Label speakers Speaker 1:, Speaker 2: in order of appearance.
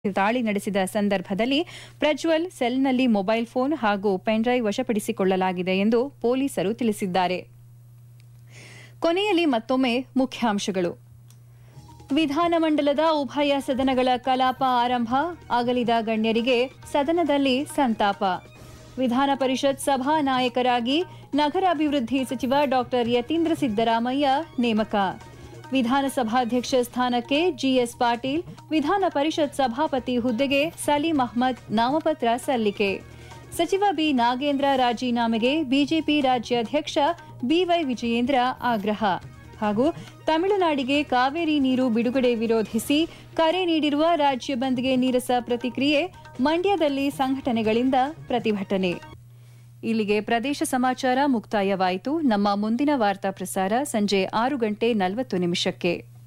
Speaker 1: ದಾಳಿ ನಡೆಸಿದ ಸಂದರ್ಭದಲ್ಲಿ ಪ್ರಜ್ವಲ್ ಸೆಲ್ನಲ್ಲಿ ಮೊಬೈಲ್ ಫೋನ್ ಹಾಗೂ ಪೆನ್ಡ್ರೈವ್ ವಶಪಡಿಸಿಕೊಳ್ಳಲಾಗಿದೆ ಎಂದು ಪೊಲೀಸರು ತಿಳಿಸಿದ್ದಾರೆ ಕೊನೆಯಲ್ಲಿ ಮತ್ತೊಮ್ಮೆ ಮುಖ್ಯಾಂಶಗಳು ವಿಧಾನಮಂಡಲದ ಉಭಯ ಸದನಗಳ ಕಲಾಪ ಆರಂಭ ಅಗಲಿದ ಗಣ್ಯರಿಗೆ ಸದನದಲ್ಲಿ ಸಂತಾಪ ವಿಧಾನ ಪರಿಷತ್ ಸಭಾ ನಾಯಕರಾಗಿ ನಗರಾಭಿವೃದ್ಧಿ ಸಚಿವ ಡಾ ಯತೀಂದ್ರ ಸಿದ್ದರಾಮಯ್ಯ ನೇಮಕ ವಿಧಾನಸಭಾಧ್ಯಕ್ಷ ಸ್ಥಾನಕ್ಕೆ ಜಿಎಸ್ ಪಾಟೀಲ್ ವಿಧಾನ ಪರಿಷತ್ ಸಭಾಪತಿ ಹುದ್ದೆಗೆ ಸಲೀಂ ಅಹ್ಮದ್ ನಾಮಪತ್ರ ಸಲ್ಲಿಕೆ ಸಚಿವ ಬಿ ನಾಗೇಂದ್ರ ರಾಜೀನಾಮೆಗೆ ಬಿಜೆಪಿ ರಾಜ್ಯಾಧ್ಯಕ್ಷ ಬಿವೈ ವಿಜಯೇಂದ್ರ ಆಗ್ರಹ ಹಾಗೂ ತಮಿಳುನಾಡಿಗೆ ಕಾವೇರಿ ನೀರು ಬಿಡುಗಡೆ ವಿರೋಧಿಸಿ ಕರೆ ನೀಡಿರುವ ರಾಜ್ಯ ಬಂದ್ಗೆ ನೀರಸ ಪ್ರತಿಕ್ರಿಯೆ ಮಂಡ್ಯದಲ್ಲಿ ಸಂಘಟನೆಗಳಿಂದ ಪ್ರತಿಭಟನೆ ಇಲ್ಲಿಗೆ ಪ್ರದೇಶ ಸಮಾಚಾರ ಮುಕ್ತಾಯವಾಯಿತು ನಮ್ಮ ಮುಂದಿನ ವಾರ್ತಾ ಪ್ರಸಾರ ಸಂಜೆ ಆರು ಗಂಟೆ ನಲವತ್ತು ನಿಮಿಷಕ್ಕೆ